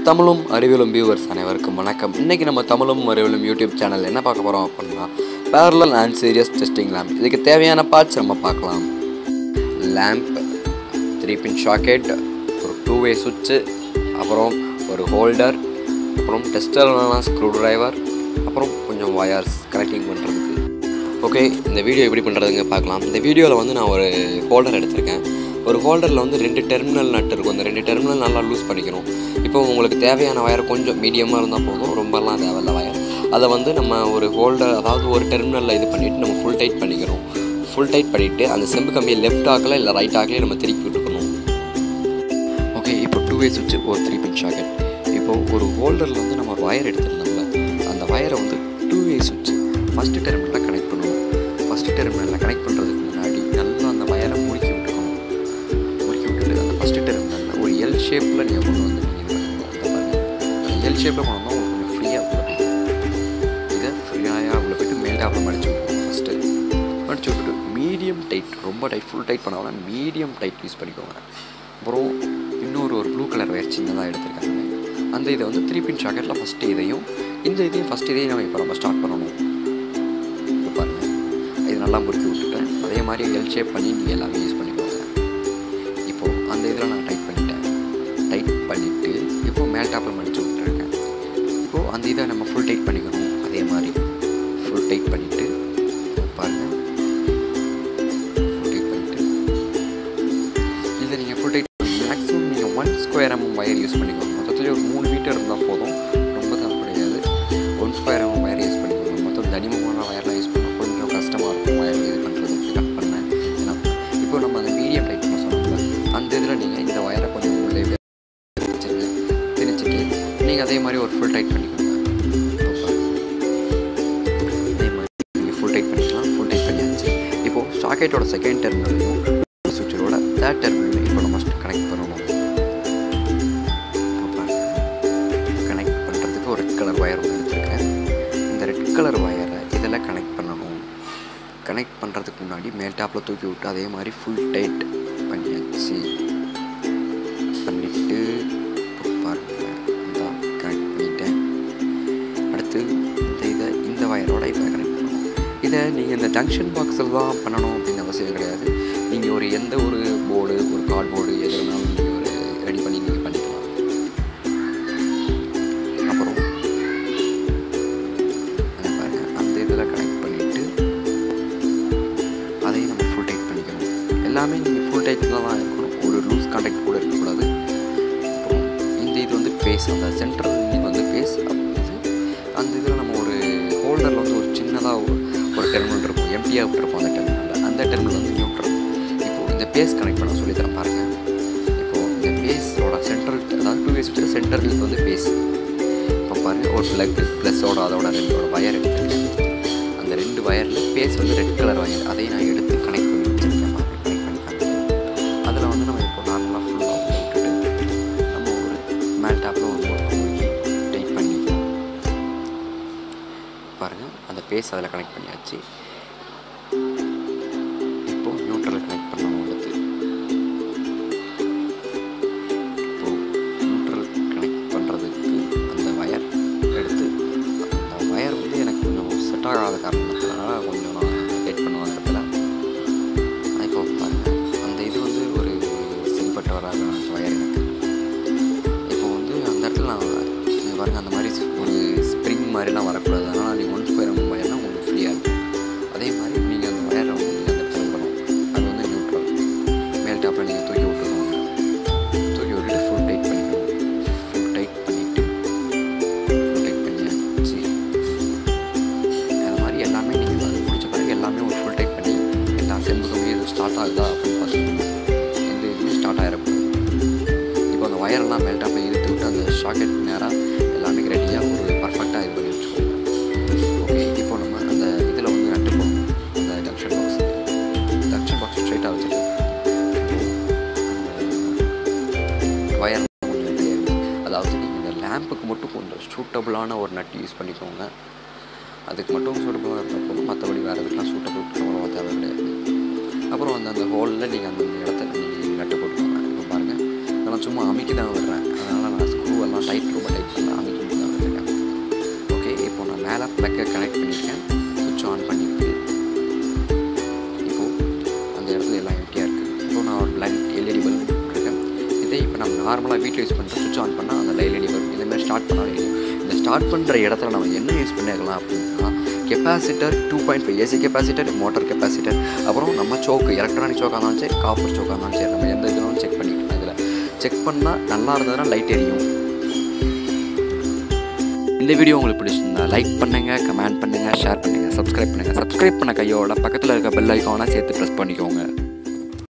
தமிழும் அறிவியலும் வியூவர்ஸ் அனைவருக்கும் வணக்கம் இன்றைக்கி நம்ம தமிழும் அறிவியலும் யூடியூப் சேனல் என்ன பார்க்க போகிறோம் அப்படின்னா parallel and series testing lamp இதுக்கு தேவையான பார்ட்ஸ் நம்ம பார்க்கலாம் லேம்ப் த்ரீ பின் ஷாக்கெட் ஒரு டூ வே சுவிட்சு அப்புறம் ஒரு ஹோல்டர் அப்புறம் டெஸ்டரான ஸ்க்ரூ டிரைவர் அப்புறம் கொஞ்சம் வயர்ஸ் கனெக்டிங் பண்ணுறதுக்கு ஓகே இந்த வீடியோ எப்படி பண்ணுறதுங்க பார்க்கலாம் இந்த வீடியோவில் வந்து நான் ஒரு ஹோல்டர் எடுத்திருக்கேன் ஒரு ஹோல்டரில் வந்து ரெண்டு டெர்மினல் நட்டு இருக்கும் அந்த ரெண்டு டெர்மினல் நல்லா லூஸ் பண்ணிக்கணும் இப்போ உங்களுக்கு தேவையான வயர் கொஞ்சம் மீடியமாக இருந்தால் போதும் ரொம்பலாம் தேவையில்ல வயர் அதை வந்து நம்ம ஒரு ஹோல்டர் அதாவது ஒரு டெர்மினலில் இது பண்ணிவிட்டு நம்ம ஃபுல் டைட் பண்ணிக்கிறோம் ஃபுல் டைட் பண்ணிவிட்டு அந்த செம்பு கம்பியை லெஃப்ட் ஆக்கில் இல்லை ரைட் ஆக்கிலே நம்ம திருப்பி விட்டுக்கணும் ஓகே இப்போ டூ வே சுவிட்ச் ஒரு த்ரீ பின் ஷாக்கெட் இப்போது ஒரு ஹோல்டரில் வந்து நம்ம ஒரு வயர் எடுத்துருந்தோம்ல அந்த வயரை வந்து டூ வே சுவிட்ச் ஃபஸ்ட்டு டெர்மினலில் கனெக்ட் பண்ணுவோம் ஃபஸ்ட்டு டெர்மினலில் கனெக்ட் பண்ணுறதுக்கு முன்னாடி நல்லா அந்த வயரை முறுக்கி விட்டுக்கணும் முறுக்கி விட்டுட்டு அந்த ஃபஸ்ட்டு டெர்மினலில் ஒரு எல் ஷேப்பில் நீங்கள் கொண்டு வந்து நீங்கள் இது பண்ணுங்க அந்த பாருங்க அந்த எல் ஷேப்பில் கொண்டு வந்தால் உங்களுக்கு கொஞ்சம் ஃப்ரீயாக உள்ள போயிடும் இதை ஃப்ரீயாக உள்ள போயிட்டு மேல் டாப்பில் மடிச்சு விட்டுருவோம் ஃபஸ்ட்டு மடிச்சு விட்டுட்டு மீடியம் டைட் ரொம்ப டைட் ஃபுல் டைட் பண்ணாமல் மீடியம் டைட் யூஸ் பண்ணிக்கோங்க அப்புறம் இன்னொரு ஒரு ப்ளூ கலர் வயர் சின்னதாக எடுத்திருக்காங்க அந்த இதை வந்து த்ரீ பின் ஷாக்கெட்டில் ஃபஸ்ட்டு இதையும் இந்த இதையும் ஃபஸ்ட் இதையும் நம்ம இப்போ நம்ம ஸ்டார்ட் பண்ணணும் இப்போ பாருங்கள் இது நல்லா முறுக்கி விட்டுட்டேன் அதே மாதிரி எல் ஷேப் பண்ணி நீங்கள் எல்லாமே யூஸ் பண்ணிக்கோங்க இப்போது அந்த இதில் நான் டைட் பண்ணிட்டேன் டைட் பண்ணிவிட்டு இப்போது மேல் டாப்பில் மடித்து விட்டுருக்கேன் இப்போது அந்த இதை நம்ம ஃபுல் டைட் பண்ணிக்கணும் அதே மாதிரி ஃபுல் டைட் பண்ணிவிட்டு பாருங்கள் ஃபுல் டைட் பண்ணிவிட்டு இதை நீங்கள் ஃபுல் டைட் மேக்ஸிமம் நீங்கள் one square mm wire use பண்ணிக்கோங்க மொத்தத்துலேயே ஒரு மூணு மீட்டர் இருந்தால் போதும் ரொம்ப தான் கிடையாது one square mm wire use பண்ணிக்கோங்க மொத்தம் தனிமமான வயர்லாம் யூஸ் பண்ணால் கொஞ்சம் கஷ்டமாக இருக்கும் வயர் இது பண்ணுறது கட் பண்ண ஏன்னா இப்போ நம்ம அந்த மீடியம் டைப் பண்ண சொன்னோம்ல அந்த இதில் நீங்கள் இந்த வயரை கொஞ்சம் உள்ளே வச்சுருங்க திணிச்சிட்டு நீங்கள் அதே மாதிரி ஒரு ஃபுல் டைட் பண்ணிக்கோங்க இப்போ அதே மாதிரி நீங்கள் ஃபுல் டைட் பண்ணிக்கலாம் ஃபுல் டைட் பண்ணியாச்சு இப்போது ஷாக்கெட்டோட செகண்ட் டெர்மினலையும் சுவிட்சரோட தேர்ட் டெர்மினலையும் இப்போ நம்ம கனெக்ட் பண்ணணும் கனெக்ட் பண்ணுறதுக்கு ஒரு ரெட் கலர் வயர் ஒன்று எடுத்துருக்கேன் இந்த ரெட் கலர் வயரை இதில் கனெக்ட் பண்ணணும் கனெக்ட் பண்ணுறதுக்கு முன்னாடி மேல் டாப்பில் தூக்கி விட்டு அதே மாதிரி ஃபுல் டைட் பண்ணியாச்சு பண்ணிவிட்டு பாருங்கள் இந்த கனெக்ட் பண்ணிட்டேன் அடுத்து இந்த இதை இந்த வயரோட இப்போ கனெக்ட் பண்ணணும் இதை நீங்கள் இந்த ஜங்ஷன் பாக்ஸில் தான் பண்ணணும் அப்படின்னு அவசியம் கிடையாது நீங்கள் ஒரு எந்த ஒரு போர்டு ஒரு கார்ட் போர்டு எது வேணாலும் நீங்கள் ஒரு ரெடி பண்ணி நீங்கள் பண்ணிக்கலாம் அப்புறம் அதை பாருங்க அந்த இதில் கனெக்ட் பண்ணிவிட்டு அதையும் நம்ம ஃபுல் டைட் பண்ணிக்கணும் எல்லாமே நீங்கள் ஃபுல் டைட்டில் தான் இருக்கணும் ஒரு லூஸ் கான்டாக்ட் கூட இருக்கக்கூடாது அப்புறம் இந்த இது வந்து பேஸ் அந்த சென்ட்ரல் இது வந்து பேஸ் இது அந்த இதில் நம்ம ஒரு ஹோல்டரில் வந்து ஒரு சின்னதாக ஒரு ஒரு டெர்மினல் இருக்கும் எம்டியாக விட்டுருப்போம் அந்த டெர்மினலில் அந்த டெர்மினல் வந்து நியூட்ரல் இப்போது இந்த பேஸ் கனெக்ட் பண்ண சொல்லித்தரேன் பாருங்கள் இப்போது இந்த பேஸோட சென்ட்ரல் அதாவது டூ வேஸ் வச்சு சென்டரில் வந்து பேஸ் இப்போ பாருங்கள் ஒரு ப்ளக் ப்ளஸ்ஸோட அதோட ரெண்டோட வயர் எடுத்துருக்கேன் அந்த ரெண்டு வயரில் பேஸ் வந்து ரெட் கலர் வயர் அதையும் நான் எடுத்து கனெக்ட் பண்ணி வச்சுருக்கேன் பாருங்க கனெக்ட் பண்ணி காமிக்கிறேன் அதில் வந்து நம்ம இப்போ நார்மலாக ஃபுல்லாக விட்டுட்டு நம்ம ஒரு மேல் டாப்பில் ஒரு போட்டு டைட் பண்ணிக்கலாம் பாருங்கள் அந்த பேஸ் அதில் கனெக்ட் பண்ணியாச்சு இப்போ நியூட்ரல் கனெக்ட் பண்ணணும் அடுத்து இப்போ நியூட்ரல் கனெக்ட் பண்ணுறதுக்கு அந்த வயர் எடுத்து அந்த வயர் வந்து எனக்கு கொஞ்சம் செட் ஆகாத காரணத்தினால கொஞ்சம் நான் டைட் பண்ணுவேன் அந்த இடத்துல இப்போ பாருங்கள் அந்த இது வந்து ஒரு சரிப்பட்டு வராத வயர் எனக்கு இப்போ வந்து அந்த இடத்துல நான் நீங்கள் பாருங்கள் அந்த மாதிரி ஒரு ஸ்ப்ரிங் மாதிரிலாம் வரக்கூடாது அதனால் நீங்கள் ஒன் ஸ்கொயர் எம் வயர்னால் உங்களுக்கு ஃப்ரீயாக இருக்கும் அதே மாதிரி நீங்கள் அந்த வயரை வந்து நீங்கள் அந்த இடத்துல விடணும் அது வந்து நியூட்ரல் மேல் டாப்பில் நீங்கள் தூக்கி விட்டுருவாங்க தூக்கி விட்டுட்டு ஃபுல் டைட் பண்ணிக்கணும் ஃபுல் டைட் பண்ணிவிட்டு ஃபுல் டைட் பண்ணியாச்சு அது மாதிரி எல்லாமே நீங்கள் அது முடிச்ச பிறகு எல்லாமே ஒரு ஃபுல் டைட் பண்ணி எல்லா செம்புக்குமே இது ஸ்டார்ட் ஆகுதா அப்படின்னு பார்த்துக்கணும் எந்த இதுவுமே ஸ்டார்ட் ஆகிடக்கூடாது இப்போ அந்த வயரெல்லாம் மேல் டாப்பில் இழுத்து விட்டு அந்த ஷாக்கெட் நேராக எல்லாமே ரெடியாக ஒரு பர்ஃபெக்டாக இது பண்ணி வச்சுக்கோங்க ஓகே இப்போ நம்ம அந்த இதில் வந்து நட்டுப்போம் அந்த ஜங்ஷன் பாக்ஸ் ஜங்ஷன் பாக்ஸ் ஸ்ட்ரைட்டாக வச்சுட்டு அந்த வயர் கொஞ்சம் கிடையாது அதாவது நீங்கள் இந்த லேம்புக்கு மட்டும் கொஞ்சம் சூட்டபுளான ஒரு நட்டு யூஸ் பண்ணிக்கோங்க அதுக்கு மட்டும் சூட்டபுளாக இருந்தால் போதும் மற்றபடி வேறு எதுக்கெலாம் சூட்டபுள் அவ்வளோவா தேவை கிடையாது அப்புறம் அந்த அந்த ஹோலில் நீங்கள் அந்தந்த இடத்துல நீங்கள் நட்டு போட்டுக்கோங்க இப்போ பாருங்கள் நான் சும்மா அமைக்க தான் விடுறேன் அதனால் நான் ஸ்க்ரூ எல்லாம் டைட் லைட் ரொம்ப டைட் பண்ண அமைக்க தான் வச்சுருக்கேன் ஓகே இப்போ நான் மேலே ப்ளக்கை கனெக்ட் பண்ணியிருக்கேன் சுவிட்ச் ஆன் பண்ணிட்டு இப்போது அந்த இடத்துல எல்லாம் எம்டியாக இருக்குது இப்போ நான் ஒரு லைட் எல்இடி பல்ப் இருக்கேன் இதே இப்போ நம்ம நார்மலாக வீட்டில் யூஸ் பண்ணுற சுவிட்ச் ஆன் பண்ணால் அந்த எல்இடி பல்ப் இதேமாதிரி ஸ்டார்ட் பண்ணாலும் எரியும் இந்த ஸ்டார்ட் பண்ணுற இடத்துல நம்ம என்ன யூஸ் பண்ணிக்கலாம் அப்படின்னா capacitor two point five AC capacitor motor capacitor அப்புறம் நம்ம சோக்கு எலக்ட்ரானிக் சோக்காக இருந்தாலும் சரி காப்பர் சோக்காக இருந்தாலும் சரி நம்ம எந்த இதுனாலும் செக் பண்ணிக்கலாம் இதில் செக் பண்ணால் நல்லா இருந்ததுன்னா லைட் எரியும் இந்த வீடியோ உங்களுக்கு பிடிச்சிருந்தா லைக் பண்ணுங்கள் கமெண்ட் பண்ணுங்கள் ஷேர் பண்ணுங்கள் சப்ஸ்கிரைப் பண்ணுங்கள் சப்ஸ்கிரைப் பண்ண கையோட பக்கத்தில் இருக்க பெல் ஐக்கானை சேர்த்து ப்ரெஸ் பண்ணிக்கோங்க